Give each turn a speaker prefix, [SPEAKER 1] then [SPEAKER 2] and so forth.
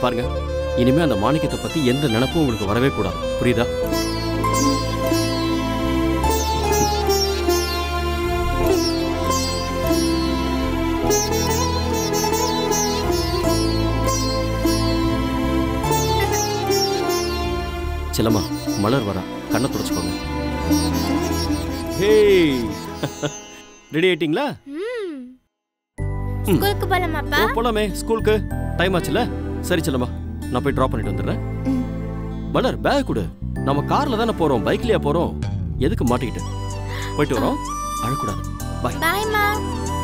[SPEAKER 1] பாருங்க இனிமே அந்த மாணிக்கத்தை பத்தி எந்த நினைப்பும் உங்களுக்கு வரவே கூடாது புரியுதா செல்லம்மா மலர் வரா கண்ணை துடைச்சுக்கோங்க ஹேய் ரெடி ஆயிட்டீங்களா
[SPEAKER 2] ம் ஸ்கூலுக்கு போலாமாப்பா
[SPEAKER 1] ஓ, போலாமே ஸ்கூலுக்கு டைம் ஆச்சுல சரி செல்லம்மா நான் போய் ட்ராப் பண்ணிட்டு வந்துடுறேன் மலர் பேக் கொடு நம்ம கார்ல தானே போறோம் பைக்லயா போறோம் எதுக்கு மாட்டிக்கிட்டு போயிட்டு வரோம் அழக்கூடாது பாய்
[SPEAKER 2] பாய்மா